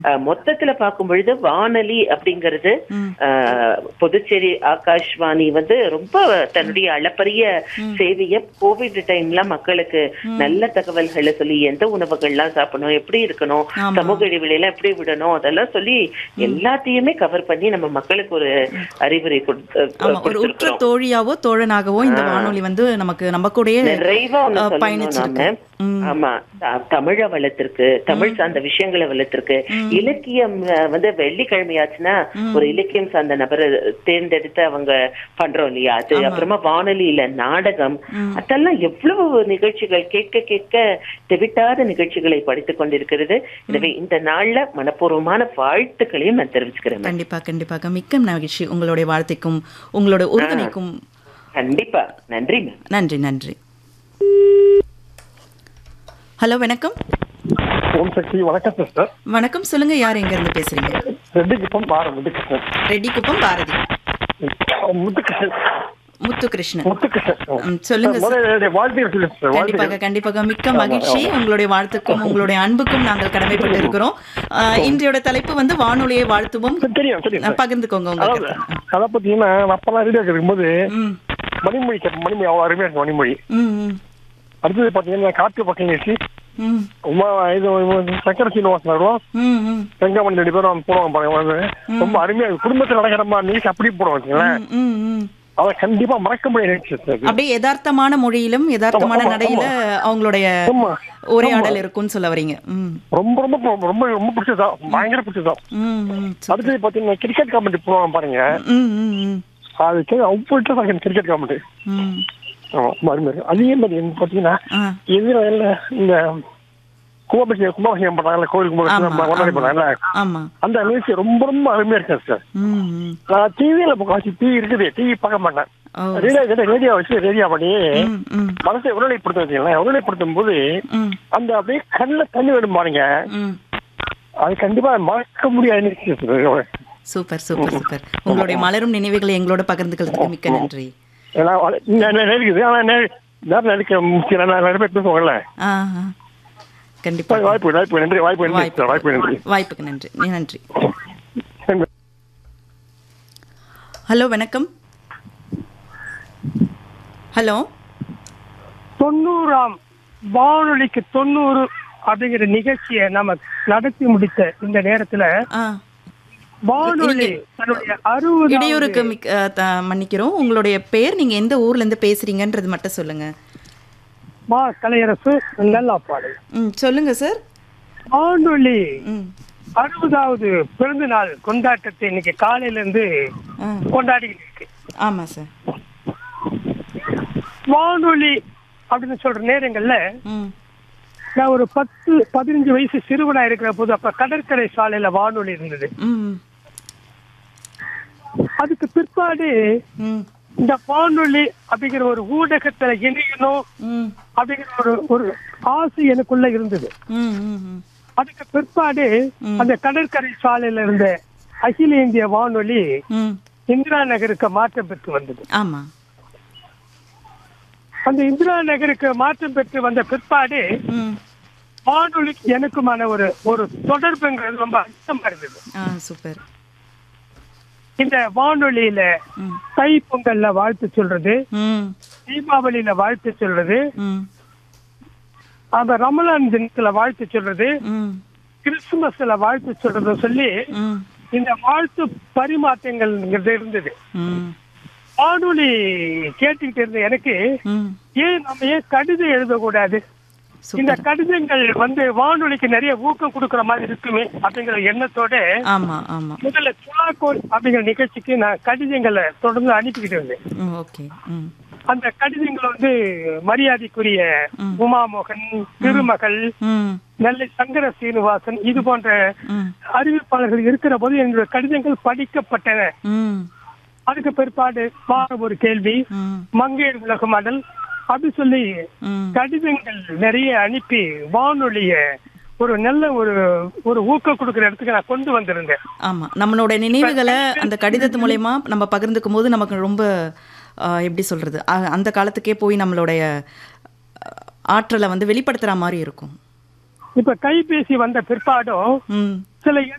அஹ், மொத்தத்துல பார்க்கும் பொழுது வானொலி அப்படிங்கிறது ம். அஹ், புதுச்சேரி ஆகாஷ்வாணி வந்து ரொம்ப தன்னுடைய அளப்பரிய சேவைய கோவிட் டைம்ல மக்களுக்கு நல்ல தகவல்களை சொல்லி எந்த உணவுகள்லாம் சாப்பிடணும் எப்படி இருக்கணும் ஆமா. சமூக இடைவெளியெல்லாம் எப்படி விடணும் அதெல்லாம் சொல்லி எல்லாத்தையுமே கவர் பண்ணி நம்ம மக்களுக்கு ஒரு அறிவுரை கொடுத்து- ஆமா ஒரு உற்ற கொடுத்திருக்கிறோம் தோழியாவோ தோழனாகவோ இந்த வானொலி வந்து நமக்கு நம்ம கூடயே நிறைவா ஒண்ணு அஹ், சொல்லணும் பயணிச்சிருக்கு நாம. ம். ஆமா த- தமிழ வளர்த்திருக்கு தமிழ் சார்ந்த விஷயங்களை வளர்த்திருக்கு இலக்கியம் அஹ், வந்து வெள்ளிக்கிழமையாச்சுன்னா ஒரு இலக்கியம் சார்ந்த நபரை தேர்ந்தெடுத்து அவங்க பண்றோம் இல்லையா அது அப்புறமா வானொலியில நாடகம் அதெல்லாம் எவ்வளவு நிகழ்ச்சிகள் கேட்க கேட்க தெவிட்டாத நிகழ்ச்சிகளை படித்துக் கொண்டிருக்கிறது எனவே இந்த நாள்ல மனப்பூர்வமான வாழ்த்துக்களையும் நான் தெரிவிச்சுக்கிறேன் கண்டிப்பா கண்டிப்பாக மிக்க மகிழ்ச்சி உங்களுடைய வாழ்த்தைக்கும் உங்களோட உறுதுணைக்கும் கண்டிப்பா நன்றி மேம் நன்றி நன்றி ஹலோ வணக்கம் ஓம் சக்தி வணக்கம் சிஸ்டர் வணக்கம் சொல்லுங்க யார் எங்க இருந்து பேசுறீங்க ரெட்டிக்குப்பம் பார முத்துக்கிருஷ்ணன் ரெட்டிக்குப்பம் பாரதி முத்துக்கிருஷ்ணன் முத்துகிருஷ்ணன் முத்துக்கிருஷ்ணன் ம், சொல்லுங்க சார். முதல்ல வாழ்த்துக்கள் சொல்லு சிஸ்டர் கண்டிப்பாக வாழ்த்துக்கள் கண்டிப்பாக மிக்க மகிழ்ச்சி உங்களுடைய வாழ்த்துக்கும் உங்களுடைய அன்புக்கும் நாங்கள் கடமைப்பட்டு இருக்கிறோம் ஆஹ், இன்றையோட தலைப்பு வந்து வானொலியை வாழ்த்துவோம் தெரியும் தெரியும் அஹ், பகிர்ந்துக்கோங்க உங்க அதாவது கருத்தை. அதை பார்த்தீங்கன்னா அப்பெல்லாம் ரேடியோ இருக்கும்போது ம் மணிமொழி கேட்பேன் மணிமொழி அவ்வளோ அருமையா இருக்கும் மணிமொழி ம் ம் அடுத்தது பார்த்தீங்கன்னா காட்டு பக்கம் நிகழ்ச்சி ம் உமா இது சங்கர சீனிவாசன் வருவோம் ம் ம் வெங்கமணி ரெண்டு பேரும் போடுவாங்க பாருங்க வந்து ரொம்ப அருமையா இருக்கும். குடும்பத்துல நடக்கிற மாதிரி நிகழ்ச்சி அப்படி போடுவோம் வச்சுங்களேன் ம், ம், ம். அதை கண்டிப்பா மறக்க முடியாத நிகழ்ச்சி sister அது. அப்படியே யதார்த்தமான மொழியிலும் யதார்த்தமான ஆமா, நடையில அவங்களுடைய ஆமா உரையாடல் இருக்கும்னு சொல்ல வரீங்க ம் ரொம்ப ரொம்ப ரொம்ப ரொம்ப ரொம்ப பிடிச்சதா பயங்கர பிடிச்சதா ம் ம் அடுத்தது பாத்தீங்கன்னா கிரிக்கெட் காமெடி போடுவாங்க பாருங்க ம் ம் ம் அதுக்கு அவ்வளோ கிரிக்கெட் காமெடி ம் ஆமா மறுமையாக அதே மாதிரி வந்து பாத்தீங்கன்னா ஆ எதிரில் இந்த கும்பாபிஷேகம் கும்பாபிஷேகம் பண்றாங்கல்ல கோயில் ஆமா, கும்பாபிஷேகம் கொண்டாடி ஆமா. பண்றாங்கல்ல ஆமா அந்த நிகழ்ச்சி ரொம்ப ரொம்ப அருமையா இருக்கு சார் ம் ம் நான் டிவியில முக்காசி டிவி இருக்குது டிவி பார்க்க மாட்டேன் ஓ ரேடியோ கிட்ட ரேடியோ வச்சு ரேடியோ பண்ணி ம் ம் மனசை உருளைப்படுத்த வச்சுங்களேன் உருளைப்படுத்தும் போது ம் அந்த அப்படியே கண்ணில் தண்ணி விடும் பாருங்க ம் அது கண்டிப்பா மறக்க முடியாத நிகழ்ச்சி சார் சூப்பர் சூப்பர் சூப்பர் உங்களுடைய மலரும் நினைவுகளை எங்களோட பகிர்ந்துக்கிறதுக்கு மிக்க நன்றி ஏன்னா வ- நெ- நெ- இருக்குது ஆனா நெ- நேரம் நடிக்க முக்கியம் நான் நிறைய பேர் பேசுவாங்கல்ல ஆ ஆ. கண்டிப்பா வாய்ப்பு வாய்ப்பு நன்றி வாய்ப்பு நன்றி சார் வாய்ப்பு நன்றி வாய்ப்புக்கு நன்றி நன்றி ஹலோ வணக்கம் ஹலோ தொண்ணூறாம் வானொலிக்கு தொண்ணூறு அப்படிங்கிற நிகழ்ச்சியை நம்ம நடத்தி முடித்த இந்த நேரத்துல ஆ வானொலி தன்னுடைய அறுபது இடையூறுக்கு மிக்க அஹ், த- மன்னிக்கிறோம் உங்களுடைய பேர் நீங்க எந்த ஊர்ல இருந்து பேசுறீங்கன்றது மட்டும் சொல்லுங்க மா கலையரசு நல்லாப்பாடு ம் சொல்லுங்க சார் வானொலி ம் அறுபதாவது பிறந்த நாள் கொண்டாட்டத்தை இன்னைக்கு காலையில இருந்து ஆ கொண்டாடிக்கிட்டு இருக்கு ஆமா சார் வானொலி அப்படின்னு சொல்ற நேரங்கள்ல ம் நான் ஒரு பத்து பதினஞ்சு வயசு சிறுவனா இருக்கிற போது அப்ப கடற்கரை சாலையில வானொலி இருந்தது ம் அதுக்கு பிற்பாடு ம் இந்த வானொலி அப்படிங்கிற ஒரு ஊடகத்துல இணையணும் ம் அப்படிங்கிற ஒரு ஒரு ஆசை எனக்குள்ள இருந்தது ம் ம் ம் அதுக்கு பிற்பாடு அந்த கடற்கரை சாலையில இருந்த அகில இந்திய வானொலி ம் இந்திரா நகருக்கு மாற்றம் பெற்று வந்தது ஆமா அந்த இந்திரா நகருக்கு மாற்றம் பெற்று வந்த பிற்பாடு ம் வானொலி எனக்குமான ஒரு ஒரு தொடர்புங்கிறது ரொம்ப அதிகமா இருந்தது ஆ சூப்பர் இந்த வானொலியில ம் தை பொங்கல்ல வாழ்த்து சொல்றது ம் தீபாவளியில வாழ்த்து சொல்றது ம் அந்த ரமலான் தினத்துல வாழ்த்து சொல்றது ம் கிறிஸ்துமஸ்ல வாழ்த்து சொல்றத சொல்லி ம் இந்த வாழ்த்து பரிமாற்றங்கள்ங்கிறது இருந்தது ம் வானொலி கேட்டுக்கிட்டு இருந்த எனக்கு ம் ஏன் நம்ம ஏன் கடிதம் எழுதக்கூடாது இந்த சூப்பர் கடிதங்கள் வந்து வானொலிக்கு நிறைய ஊக்கம் கொடுக்கிற மாதிரி இருக்குமே அப்படிங்கிற எண்ணத்தோட ஆமா ஆமா முதல்ல துலாக்கோல் அப்படிங்கிற நிகழ்ச்சிக்கு நான் கடிதங்களை தொடர்ந்து அனுப்பிக்கிட்டு இருந்தேன் ம் ஓகே ம் அந்த கடிதங்கள் வந்து மரியாதைக்குரிய ம். உமாமோகன் திருமகள் ம் நெல்லை சங்கர சீனிவாசன் இது போன்ற ம் அறிவிப்பாளர்கள் இருக்கிற போது என்னுடைய கடிதங்கள் படிக்கப்பட்டன ம் அதுக்கு பிற்பாடு வார ஒரு கேள்வி ம் மங்கையர் உலக மடல் அப்படி சொல்லி ம் கடிதங்கள் நிறைய அனுப்பி வானொலிய ஒரு நல்ல ஒரு ஒரு ஊக்கம் கொடுக்கிற இடத்துக்கு நான் கொண்டு வந்திருந்தேன் ஆமா நம்மளோட நினைவுகளை அந்த கடிதத்து மூலயமா நம்ம பகிர்ந்துக்கும் போது நமக்கு ரொம்ப ஆ, எப்படி சொல்றது அ- அந்த காலத்துக்கே போய் நம்மளுடைய அ, ஆற்றலை வந்து வெளிப்படுத்துற மாதிரி இருக்கும் இப்ப கைபேசி வந்த பிற்பாடும் ம் சில